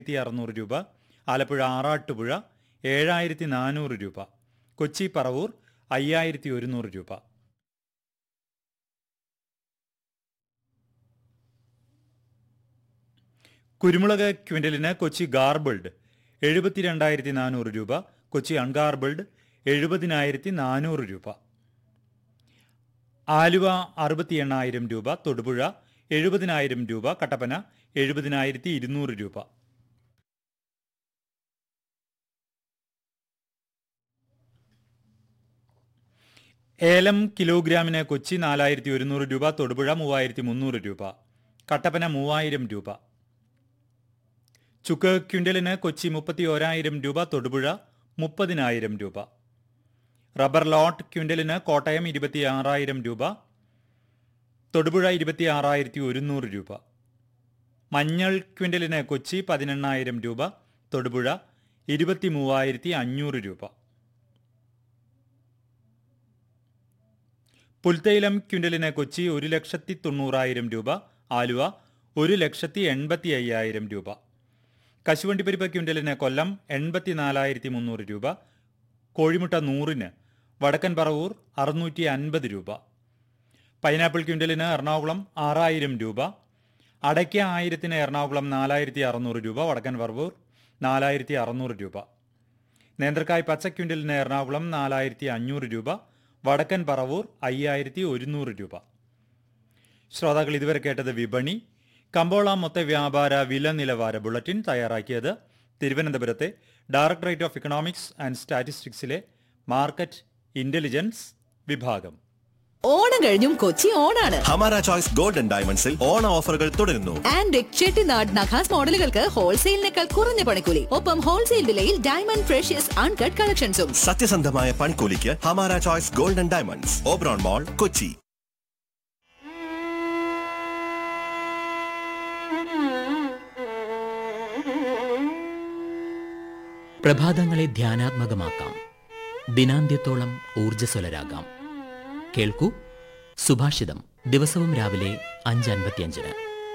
ആയിരത്തി അറുന്നൂറ് രൂപ ആലപ്പുഴ ആറാട്ടുപുഴ ഏഴായിരത്തി നാനൂറ് രൂപ കൊച്ചി പറവൂർ അയ്യായിരത്തി ഒരുന്നൂറ് രൂപ കുരുമുളക് ക്വിൻ്റലിന് കൊച്ചി ഗാർബിൾഡ് എഴുപത്തിരണ്ടായിരത്തി നാനൂറ് രൂപ കൊച്ചി അൺഗാർബിൾഡ് എഴുപതിനായിരത്തി നാനൂറ് രൂപ ആലുവ അറുപത്തി എണ്ണായിരം രൂപ തൊടുപുഴ എഴുപതിനായിരം രൂപ കട്ടപ്പന എഴുപതിനായിരത്തി ഇരുന്നൂറ് രൂപ ഏലം കിലോഗ്രാമിന് കൊച്ചി നാലായിരത്തി ഒരുന്നൂറ് രൂപ തൊടുപുഴ മൂവായിരത്തി മുന്നൂറ് രൂപ കട്ടപ്പന മൂവായിരം രൂപ ചുക്ക് ക്വിൻ്റലിന് കൊച്ചി മുപ്പത്തി ഓരായിരം രൂപ തൊടുപുഴ മുപ്പതിനായിരം രൂപ റബ്ബർ ലോട്ട് ക്വിൻ്റലിന് കോട്ടയം ഇരുപത്തി ആറായിരം രൂപ തൊടുപുഴ ഇരുപത്തി ആറായിരത്തി ഒരുന്നൂറ് രൂപ മഞ്ഞൾ ക്വിൻ്റലിന് കൊച്ചി പതിനെണ്ണായിരം രൂപ തൊടുപുഴ ഇരുപത്തി മൂവായിരത്തി അഞ്ഞൂറ് രൂപ പുൽത്തൈലം ക്വിൻ്റലിന് കൊച്ചി ഒരു ലക്ഷത്തി തൊണ്ണൂറായിരം രൂപ ആലുവ ഒരു ലക്ഷത്തി എൺപത്തി അയ്യായിരം രൂപ കശുവണ്ടിപ്പരിപ്പ് ക്വിൻ്റലിന് കൊല്ലം എൺപത്തി നാലായിരത്തി മുന്നൂറ് രൂപ കോഴിമുട്ട നൂറിന് വടക്കൻ പറവൂർ അറുന്നൂറ്റി അൻപത് രൂപ പൈനാപ്പിൾ ക്വിൻ്റലിന് എറണാകുളം ആറായിരം രൂപ അടയ്ക്ക ആയിരത്തിന് എറണാകുളം നാലായിരത്തി അറുന്നൂറ് രൂപ വടക്കൻ പറവൂർ നാലായിരത്തി അറുന്നൂറ് രൂപ നേന്ത്രക്കായ് പച്ച ക്വിൻ്റലിന് എറണാകുളം നാലായിരത്തി അഞ്ഞൂറ് രൂപ വടക്കൻ പറവൂർ അയ്യായിരത്തി ഒരുന്നൂറ് രൂപ ശ്രോതാക്കൾ ഇതുവരെ കേട്ടത് വിപണി കമ്പോള മൊത്ത വ്യാപാര വില നിലവാര ബുള്ളറ്റിൻ തയ്യാറാക്കിയത് തിരുവനന്തപുരത്തെ ഡയറക്ടറേറ്റ് ഓഫ് ഇക്കണോമിക്സ് ആൻഡ് സ്റ്റാറ്റിസ്റ്റിക്സിലെ മാർക്കറ്റ് ഇന്റലിജൻസ് വിഭാഗം ഓണം കഴിഞ്ഞും കൊച്ചി ഓണാണ് ഹമാര ചോയ്സ് ഗോൾഡൻ ഡയമണ്ട്സിൽ ഓണ ഓഫറുകൾ തുടരുന്നു ആൻഡ് ചെട്ടിനാട് നഖാസ് മോഡലുകൾക്ക് ഹോൾസെയിലിനേക്കാൾ കുറഞ്ഞ പണിക്കൂലി ഒപ്പം ഹോൾസെയിൽ വിലയിൽ ഡയമണ്ട് ഫ്രഷ്യസ് അൺകട്ട് കളക്ഷൻസും സത്യസന്ധമായ പൺകൂലിക്ക് Hamara choice golden diamonds Oberon mall Kochi പ്രഭാതങ്ങളെ ധ്യാനാത്മകമാക്കാം ദിനാന്ത്യത്തോളം ഊർജ്ജസ്വലരാകാം കേൾക്കൂ സുഭാഷിതം ദിവസവും രാവിലെ അഞ്ച് അൻപത്തിയഞ്ചിന്